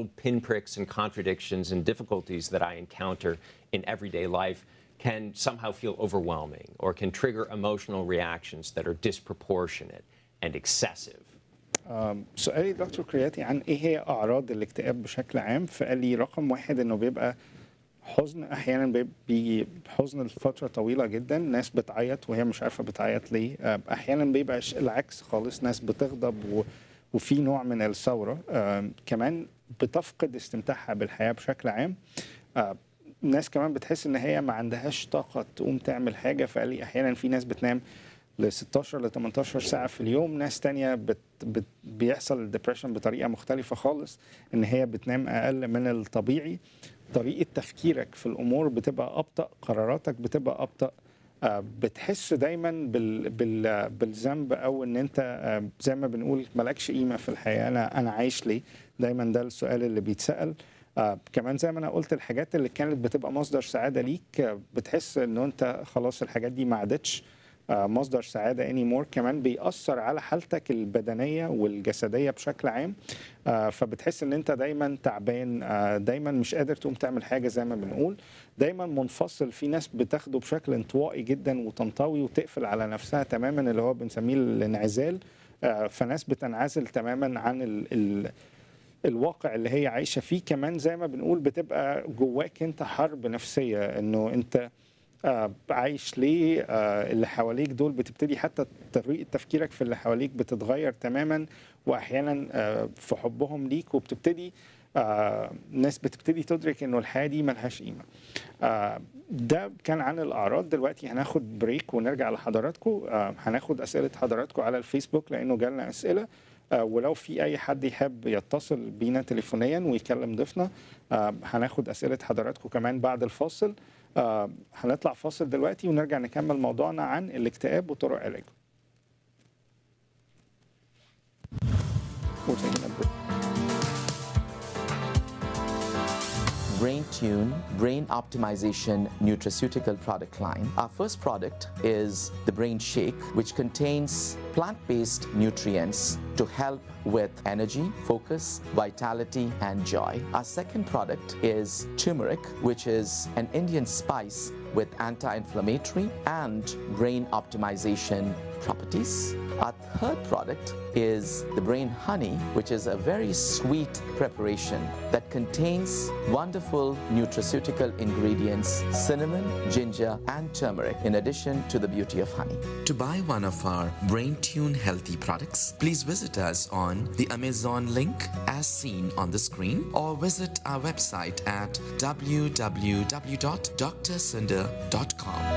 little pinpricks and contradictions and difficulties that I encounter in everyday life can somehow feel overwhelming or can trigger emotional reactions that are disproportionate and excessive. سؤالي دكتور كرياتي عن ايه هي اعراض الاكتئاب بشكل عام فقال لي رقم واحد انه بيبقى حزن احيانا بي- بيجي حزن لفتره طويله جدا ناس بتعيط وهي مش عارفه بتعيط ليه آه، احيانا بيبقى ش- العكس خالص ناس بتغضب و وفي نوع من الثوره آه، كمان بتفقد استمتاعها بالحياه بشكل عام آه، ناس كمان بتحس ان هي ما عندهاش طاقه تقوم تعمل حاجه فقال لي احيانا في ناس بتنام ل 16 ل 18 ساعه في اليوم ناس تانية بت بت بيحصل الدبريشن بطريقه مختلفه خالص ان هي بتنام اقل من الطبيعي طريقه تفكيرك في الامور بتبقى ابطا قراراتك بتبقى ابطا آه، بتحس دايما بال بال بالذنب او ان انت آه، زي ما بنقول مالكش قيمه في الحياه انا انا عايش ليه دايما ده السؤال اللي بيتسال آه كمان زي ما انا قلت الحاجات اللي كانت بتبقى مصدر سعاده ليك آه، بتحس ان انت خلاص الحاجات دي ما عادتش آه، مصدر سعاده اني مور كمان بيأثر على حالتك البدنيه والجسديه بشكل عام آه، فبتحس ان انت دايما تعبان آه، دايما مش قادر تقوم تعمل حاجه زي ما بنقول دايما منفصل في ناس بتاخده بشكل انطوائي جدا وتنطوي وتقفل على نفسها تماما اللي هو بنسميه الانعزال آه، فناس بتنعزل تماما عن ال ال الواقع اللي هي عايشه فيه كمان زي ما بنقول بتبقى جواك انت حرب نفسيه انه انت آه، عايش ليه آه، اللي حواليك دول بتبتدي حتى طريقه تفكيرك في اللي حواليك بتتغير تماما واحيانا آه، في حبهم ليك وبتبتدي آه، ناس بتبتدي تدرك انه الحياه دي ملهاش قيمه آه، ده كان عن الاعراض دلوقتي هناخد بريك ونرجع لحضراتكم آه، هناخد اسئله حضراتكم على الفيسبوك لانه جالنا اسئله آه، ولو في اي حد يحب يتصل بينا تليفونيا ويكلم ضيفنا آه، هناخد اسئله حضراتكم كمان بعد الفاصل آه، هنطلع فاصل دلوقتي ونرجع نكمل موضوعنا عن الاكتئاب وطرق علاجه We're taking a break. Brain Tune Brain Optimization Nutraceutical product line. Our first product is the Brain Shake, which contains plant based nutrients to help with energy, focus, vitality, and joy. Our second product is turmeric, which is an Indian spice with anti inflammatory and brain optimization properties. Our third product is the Brain Honey, which is a very sweet preparation that contains wonderful nutraceutical ingredients cinnamon, ginger, and turmeric, in addition to the beauty of honey. To buy one of our Brain Tune healthy products, please visit us on the Amazon link as seen on the screen or visit our website at www.drcinder.com.